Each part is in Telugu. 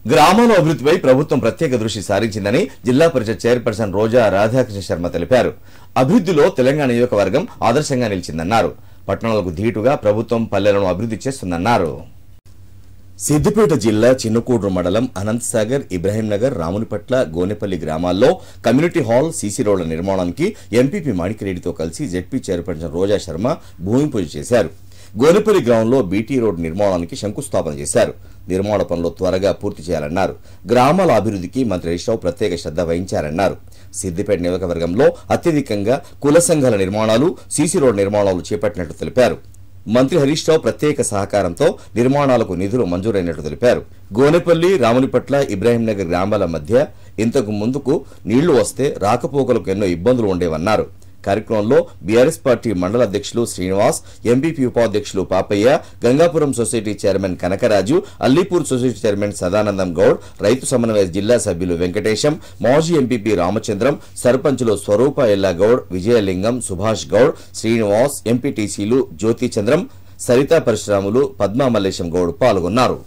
గ్రామాల అభివృద్ధిపై ప్రభుత్వం ప్రత్యేక దృష్టి సారించిందని జిల్లా పరిషత్ చైర్పర్సన్ రోజా రాధాకృష్ణ శర్మ తెలిపారు అభివృద్ధిలో తెలంగాణ నియోజకవర్గం ఆదర్శంగా నిలిచిందన్నారు పట్టణాలకు ధీటుగా ప్రభుత్వం పల్లెలను అభివృద్ధి చేస్తుందన్నారు సిద్దిపేట జిల్లా చిన్నకూడ్రు మండలం అనంత్ సాగర్ ఇబ్రహీంనగర్ రామునిపట్ల గోనెపల్లి గ్రామాల్లో కమ్యూనిటీ హాల్ సీసీ రోడ్ల నిర్మాణానికి ఎంపీపీ మాణిక్యరెడ్డితో కలిసి జెడ్పీ చైర్పర్సన్ రోజా శర్మ భూమి పూజ చేశారు గోనెపల్లి గ్రామంలో బీటీ రోడ్ నిర్మాణానికి శంకుస్థాపన చేశారు నిర్మాణ పనులు త్వరగా పూర్తి చేయాలన్నారు గ్రామాల అభివృద్ధికి మంత్రి హరీష్ రావు ప్రత్యేక శ్రద్ధ వహించారన్నారు సిద్దిపేట నియోజకవర్గంలో అత్యధికంగా కుల సంఘాల నిర్మాణాలు సీసీ రోడ్ నిర్మాణాలు చేపట్టినట్లు తెలిపారు మంత్రి హరీష్ రావు ప్రత్యేక సహకారంతో నిర్మాణాలకు నిధులు మంజూరైనట్లు తెలిపారు గోనెపల్లి రామునిపట్ల ఇబ్రాహీంనగర్ గ్రామాల మధ్య ఇంతకు ముందుకు నీళ్లు వస్తే రాకపోకలకు ఎన్నో ఇబ్బందులు ఉండేవన్నారు కార్యక్రమంలో బీఆర్ఎస్ పార్టీ మండల అధ్యక్షులు శ్రీనివాస్ ఎంపీపీ ఉపాధ్యక్షులు Papaiah Gangapuram society chairman Kanakaraju Allipur society chairman Sadanandam Goud రైతు సమన్వయ జిల్లా సభ్యులు వెంకటేశం మాజీ ఎంపీపీ రామచంద్రం సర్పంచులు స్వరూప ఎల్లాగౌడ్ విజయలింగం సుభాష్ గౌడ్ శ్రీనివాస్ ఎంపీటీసీలు జ్యోతిచంద్రం సరితా పరశురాములు పద్మా మల్లేశం గౌడ్ పాల్గొన్నారు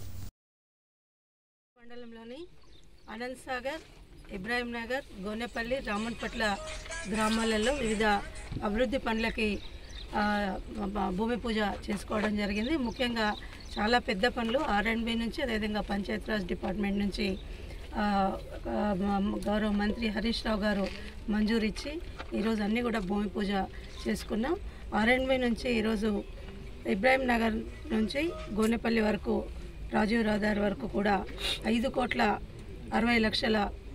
మండలంలోని అనంత్ సాగర్ ఇబ్రాహిం నగర్ గోనెపల్లి రామన్పట్ల గ్రామాలలో వివిధ అభివృద్ధి పనులకి ఆ, బ- భూమి పూజ చేసుకోవడం జరిగింది ముఖ్యంగా చాలా పెద్ద పనులు ఆర్ఎండ్బి నుంచి అదేవిధంగా పంచాయతీరాజ్ డిపార్ట్మెంట్ నుంచి ఆ, ఆ, మ- గౌరవ మంత్రి హరీష్ రావు గారు మంజూరు ఇచ్చి ఈరోజు అన్నీ కూడా భూమి పూజ చేసుకున్నాం ఆర్ఎండ్బి నుంచి ఈరోజు ఇబ్రాహిం నగర్ నుంచి గోనెపల్లి వరకు రాజీవ్ రహదారి వరకు కూడా ఐదు కోట్ల అరవై లక్షల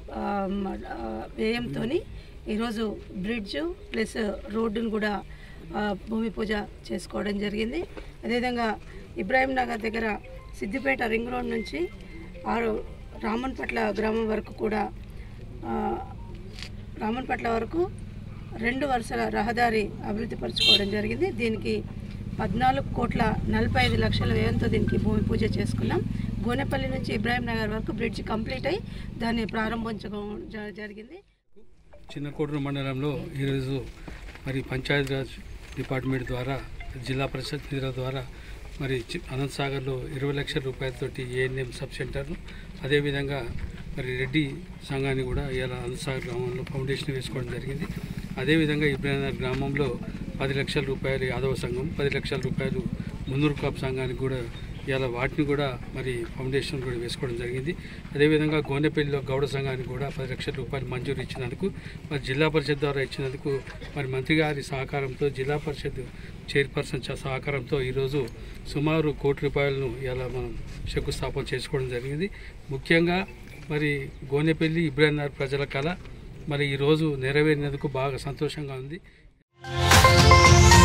వ్యయంతో ఈరోజు బ్రిడ్జ్ ప్లస్ రోడ్డును కూడా ఆ, భూమి పూజ చేసుకోవడం జరిగింది అదేవిధంగా ఇబ్రాహిం నగర్ దగ్గర సిద్దిపేట రింగ్ రోడ్ నుంచి ఆరు రామన్పట్ల గ్రామం వరకు కూడా ఆ, రామన్పట్ల వరకు రెండు వరుసల రహదారి అభివృద్ధి పరచుకోవడం జరిగింది దీనికి పద్నాలుగు కోట్ల నలభై ఐదు లక్షల వ్యయంతో దీనికి భూమి పూజ చేసుకున్నాం గోనెపల్లి నుంచి ఇబ్రాహిం నగర్ వరకు బ్రిడ్జ్ కంప్లీట్ అయి దాన్ని ప్రారంభించడం జ- జరిగింది చిన్నకోటూరు మండలంలో ఈరోజు మరి పంచాయతీరాజ్ డిపార్ట్మెంట్ ద్వారా జిల్లా పరిషత్ నిధుల ద్వారా మరి చి- అనంత్ సాగర్లో ఇరవై లక్షల రూపాయలతోటి ఏఎన్ఎం సబ్ సెంటర్ను అదేవిధంగా మరి రెడ్డి సంఘాన్ని కూడా ఇలా అనంత్ సాగర్ గ్రామంలో ఫౌండేషన్ వేసుకోవడం జరిగింది అదేవిధంగా ఇబ్రాహిం గ్రామంలో పది లక్షల రూపాయలు యాదవ సంఘం పది లక్షల రూపాయలు మున్నూరు కాపు సంఘానికి కూడా ఇలా వాటిని కూడా మరి ఫౌండేషన్ కూడా వేసుకోవడం జరిగింది అదేవిధంగా గోనెపల్లిలో గౌడ సంఘానికి కూడా పది లక్షల రూపాయలు మంజూరు ఇచ్చినందుకు మరి జిల్లా పరిషత్ ద్వారా ఇచ్చినందుకు మరి మంత్రి గారి సహకారంతో జిల్లా పరిషత్ చైర్పర్సన్ చ- సహకారంతో ఈరోజు సుమారు కోటి రూపాయలను ఇలా మనం శంకుస్థాపన చేసుకోవడం జరిగింది ముఖ్యంగా మరి గోనెపల్లి ఇబ్రాహింనగర్ ప్రజల కళ మరి ఈరోజు నెరవేరినందుకు బాగా సంతోషంగా ఉంది